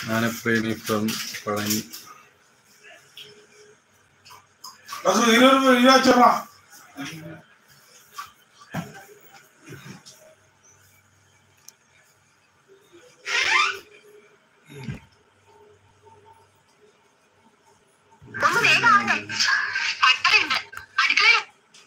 ആനപ്രേമി from Palani അത് ഇതിനൊരു video അയച്ചോളാം ഒന്ന് വേഗാവട്ടെ അടുക്കളയുണ്ട് അടുക്കളയിൽ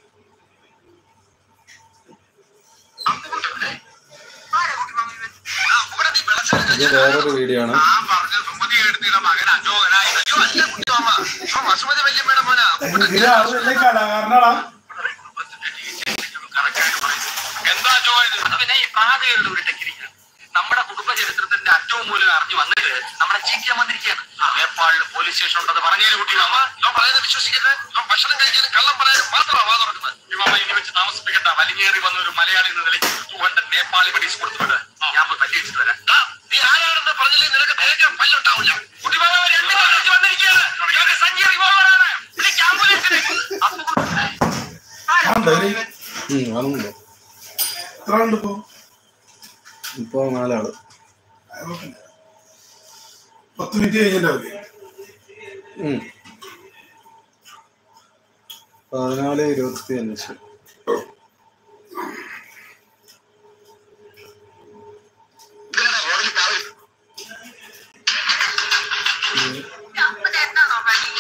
ഇത് വേറൊരു വീഡിയോ ആണ് ഞാൻ പറഞ്ഞ സുമതി എടുത്തിയുടെ മകൻ അശോകനായി അയ്യോ അല്ല കുട്ടിയമ്മ ഇപ്പൊ വസുമതി വല്യമ്മയുടെ മോനാ ഇത് ആള് വലിയ കലാകാരനാടാ എന്താ അശോക ഇത് പിന്നെ ഈ പാതകളുടെ ഒരു ടെക്നിക്കാണ് നമ്മുടെ കുടുംബ ചരിത്രത്തിന്റെ അറ്റവും മൂലം അറിഞ്ഞു വന്നിട്ട് നമ്മുടെ ജീവിക്കാൻ വന്നിരിക്കുകയാണ് നേപ്പാളിൽ പോലീസ് സ്റ്റേഷൻ ഉണ്ടെന്ന് പറഞ്ഞതിന് കുട്ടിയമ്മ ഞാൻ പറയുന്നത് വിശ്വസിക്കരുത് ഞാൻ ഭക്ഷണം കഴിക്കാനും കള്ളം പറയാനും മാത്രമാണ് വാ തുറക്കുന്നത് ഇമ്മ ഇനി വെച്ച് താമസിപ്പിക്കണ്ട വലിഞ്ഞേറി വന്ന ഒരു മലയാളി എന്ന നിലയ്ക്ക് ചൂണ്ട നേപ്പാളി മെഡീസ് കൊടുത്തുവിട്ട് ഞാൻ പോയി പറ്റി വെച്ചിട്ട് വരാം ദാ, നീ ആരാണെന്ന് പറഞ്ഞില്ലേ നിനക്ക് തേക്കാൻ പല്ലുണ്ടാവില്ല കുട്ടിമാമ രണ്ട് കാലത്ത് വന്നിരിക്കുകയാണ് ഇവർക്ക് സഞ്ചി റിവോൾവറാണ് വിളിക്ക് ആംബുലൻസിനെ അപ്പോൾ ഉണ്ടോ ഇതില്? ഉം, ആണുണ്ടോ എത്ര ഉണ്ട് ഇപ്പൊ ഇപ്പൊ നാലാള് പത്ത് മിനിറ്റ് കഴിഞ്ഞിട്ടാവില്ലേ ഉം. പതിനാല് ഇരുപത്തി അഞ്ച് അപ്പൊ എന്താണോ പണി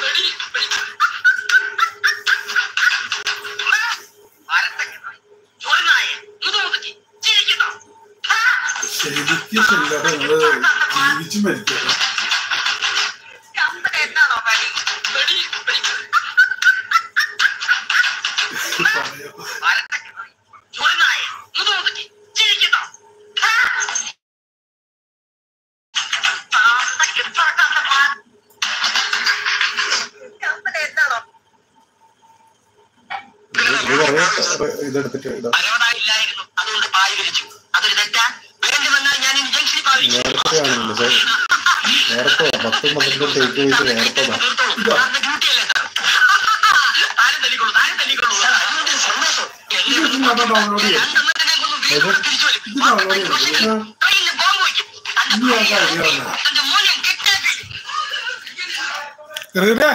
ശരിക്കും ശരിയാട്ടോ നിങ്ങള് ജീവിച്ചു മരിക്കുക അപ്പൊ എന്താണോ പണി അപ്പൊ എന്താണോ ഇത് കുറേ ഇതെടുത്തിട്ട് ഇടാം അരവണായില്ലായിരുന്നു അതുകൊണ്ട് പാല് വിരിച്ചു അതൊരു തെറ്റാ വേണ്ടി വന്നാൽ ഞാൻ ഇനി ജംഗ്ഷനിൽ പാവിച്ചു നേരത്തെ ആണെന്നില്ല സാർ നേരത്തെ പത്തും പന്ത്രണ്ടും ടേക്ക് വെച്ച് നേരത്തെ വാ. ഡ്യൂട്ടി അല്ലേ സാർ താരം തല്ലിക്കൊള്ളൂ താരം തല്ലിക്കൊള്ളൂ അതിനൊരു സന്തോഷം ഇത് ഞാൻ ഡൗൺലോഡ് ചെയ്യാം രണ്ടെണ്ണത്തിനെ കൊന്നും വീട്ടിൽ തിരിച്ചു വരും ഇത് ഡൗൺലോഡ് ചെയ്യാം കയ്യിൽ ബോംബ് വയ്ക്കും തന്റെ ഇത് ഞാൻ ഭാര്യയെ കാര്യം പറഞ്ഞതാ. തന്റെ മോനെ കെട്ടാക്കി ചെറുതേ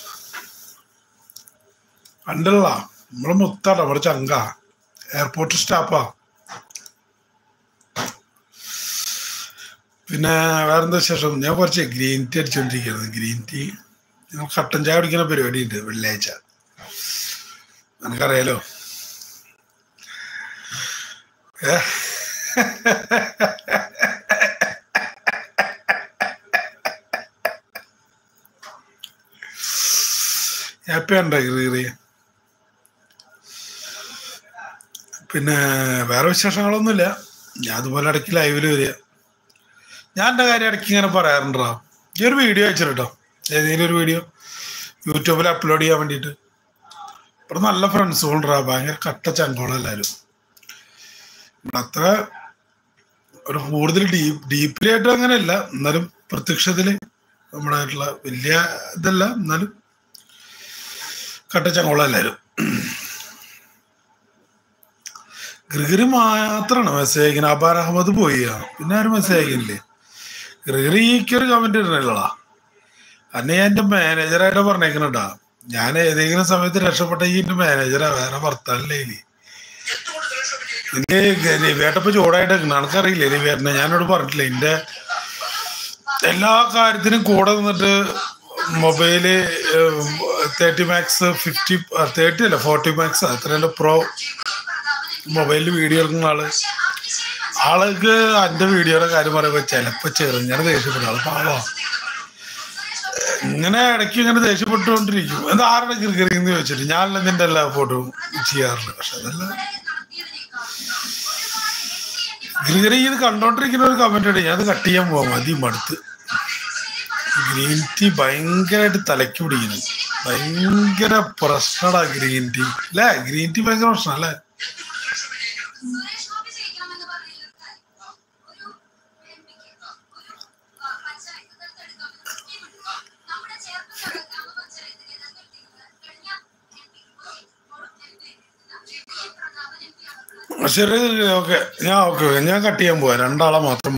പണ്ടല്ല നമ്മളെ മുത്താട്ടോ നമ്മുടെ ചങ്ക എയർപോർട്ട് സ്റ്റാഫാ പിന്നെ വേറെന്താ ശേഷം ഞാൻ കുറച്ച് ഗ്രീൻ ടീ അടിച്ചോണ്ടിരിക്കുന്നത് ഗ്രീൻ ടീ ഞങ്ങൾ കട്ടൻ ചായ കുടിക്കുന്ന പരിപാടി ഉണ്ട് വെള്ളിയാഴ്ച നിനക്കറിയാലോ ഏ ഹാപ്പി ഉണ്ടോ കീറി പിന്നെ വേറെ വിശേഷങ്ങളൊന്നുമില്ല ഞാൻ അതുപോലെ ഇടയ്ക്ക് ലൈവിൽ വരിക ഞാൻ എൻ്റെ കാര്യം ഇടയ്ക്ക് ഇങ്ങനെ പറയാറുണ്ടോ ഈ ഒരു വീഡിയോ അയച്ചിട്ടോ ഏതെങ്കിലും ഒരു വീഡിയോ യൂട്യൂബിൽ അപ്ലോഡ് ചെയ്യാൻ വേണ്ടിയിട്ട് ഇവിടെ നല്ല ഫ്രണ്ട്സ് കൊണ്ടുവരാ ഭയങ്കര കട്ട ചങ്കോളം എല്ലാവരും ഇവിടെ അത്ര ഒരു കൂടുതൽ ഡീപ്പ് ഡീപ്ലി ആയിട്ടും അങ്ങനെയല്ല എന്നാലും പ്രത്യക്ഷത്തിൽ നമ്മുടെ ആയിട്ടുള്ള വലിയ ഇതല്ല എന്നാലും കട്ടച്ചങ്കോളം എല്ലാവരും ഗ്രിഗറി മാത്രമാണ് മെസ്സേജ് അയക്കുന്നത് അബാർ അഹമ്മദ് പോയി ആ. പിന്നെ ആരും മെസ്സേജ് അയക്കുന്നില്ലേ ഗ്രിഗറിക്ക് ഒരു കമന്റ് ഇടണല്ലോടാ അന്നെ ഞാൻ എൻ്റെ മാനേജറായിട്ട് പറഞ്ഞേക്കണട്ടാ ഞാൻ ഏതെങ്കിലും സമയത്ത് രക്ഷപ്പെട്ട ഈ എൻ്റെ മാനേജറാ വേറെ ഭർത്താവില്ലേ ഇനി എനിക്ക് വേട്ടപ്പ ചൂടായിട്ട് നിനക്കറിയില്ലേ നീ വരണ ഞാനോട് പറഞ്ഞിട്ടില്ല എൻ്റെ എല്ലാ കാര്യത്തിനും കൂടെ നിന്നിട്ട് mobile thirty max fifty thirty അല്ല ഫോർട്ടി മാക്സ് അത്രയല്ല പ്രോ മൊബൈലിൽ വീഡിയോ എടുക്കുന്ന ആള് ആൾക്ക് എൻ്റെ വീഡിയോയുടെ കാര്യം പറയുമ്പോൾ ചിലപ്പോൾ ചെറുങ്ങനെ ദേഷ്യപ്പെടും ആള് പാവാ ഇങ്ങനെ ഇടയ്ക്ക് ഇങ്ങനെ ദേഷ്യപ്പെട്ടുകൊണ്ടിരിക്കും എന്താ ആരുടെ കിറിന്ന് ചോദിച്ചിട്ട് ഞാനല്ല നിന്റെ എല്ലാ ഫോട്ടോയും ചെയ്യാറുണ്ട് പക്ഷെ അതല്ല ഗ്രിഗറി ഇത് കണ്ടോണ്ടിരിക്കുന്ന ഒരു കമന്റ് ഉണ്ട് ഞാൻ അത് കട്ട് ചെയ്യാൻ പോവാം മതി മടുത്ത് ഗ്രീൻ ടീ ഭയങ്കരമായിട്ട് തലയ്ക്ക് പിടിക്കുന്നു ഭയങ്കര പ്രശ്നടാ ഗ്രീൻ ടീ അല്ലേ ഗ്രീൻ ടീ ഭയങ്കര പ്രശ്നം അല്ലേ സുരേഷ് ഗോപി ജയിക്കണമെന്ന് പറഞ്ഞതിൽ ഒരു കാര്യം. ഒരു എംപിക്ക് ഒരു ആ, പഞ്ചായത്ത് ദത്തെടുക്കാമെന്ന് സ്കീമുണ്ട്. നമ്മുടെ ചേർത്തല ഗ്രാമപഞ്ചായത്തിനെ ദത്തെടുത്തിരുന്നത് കഴിഞ്ഞ എംപി ഇപ്പോൾ എംപി ടി. പ്രതാപൻ എംപിയാണ് ശരി ഓക്കെ ഞാൻ ഓക്കെ ഞാൻ കട്ട് ചെയ്യാൻ പോവാ രണ്ടാളെ മാത്രം